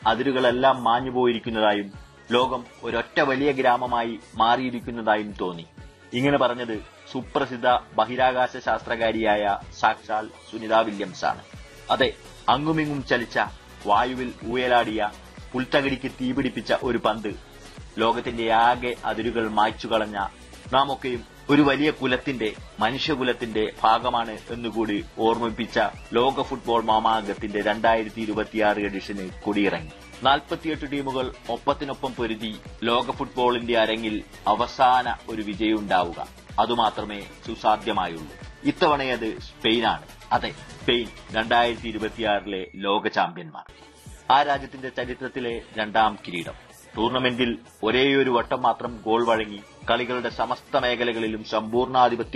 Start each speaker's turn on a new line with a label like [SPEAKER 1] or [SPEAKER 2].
[SPEAKER 1] അതിരുകളെല്ലാം മാഞ്ഞുപോയിരിക്കുന്നതായും ലോകം ഒരൊറ്റ വലിയ ഗ്രാമമായി മാറിയിരിക്കുന്നതായും തോന്നി ഇങ്ങനെ പറഞ്ഞത് സുപ്രസിദ്ധ ബഹിരാകാശ ശാസ്ത്രകാരിയായ സാക്ഷാൽ സുനിത വില്യംസ് ആണ് അതെ അങ്ങുമിങ്ങും ചലിച്ച വായുവിൽ ഊയലാടിയ പുൽത്തകിടിക്ക് തീപിടിപ്പിച്ച ഒരു പന്ത് ലോകത്തിന്റെ ആകെ അതിരുകൾ മായ്ച്ചു കളഞ്ഞ നാം ഒക്കെയും ഒരു വലിയ കുലത്തിന്റെ മനുഷ്യകുലത്തിന്റെ ഭാഗമാണ് എന്നുകൂടി ഓർമ്മിപ്പിച്ച ലോക ഫുട്ബോൾ മാമാങ്കത്തിന്റെ രണ്ടായിരത്തി ഇരുപത്തിയാറ് എഡിഷന് കൊടിയിറങ്ങി നാൽപ്പത്തിയെട്ട് ടീമുകൾ ഒപ്പത്തിനൊപ്പം പൊരുതി ലോക ഫുട്ബോളിന്റെ അരങ്ങിൽ അവസാന ഒരു വിജയമുണ്ടാവുക അതുമാത്രമേ സുസാധ്യമായുള്ളൂ ഇത്തവണയത് സ്പെയിനാണ് അതെ സ്പെയിൻ രണ്ടായിരത്തി ഇരുപത്തിയാറിലെ ലോക ചാമ്പ്യന്മാർ ആ രാജ്യത്തിന്റെ ചരിത്രത്തിലെ രണ്ടാം കിരീടം ടൂർണമെന്റിൽ ഒരേയൊരു വട്ടം മാത്രം ഗോൾ വഴങ്ങി കളികളുടെ സമസ്ത മേഖലകളിലും സമ്പൂർണ്ണാധിപത്യം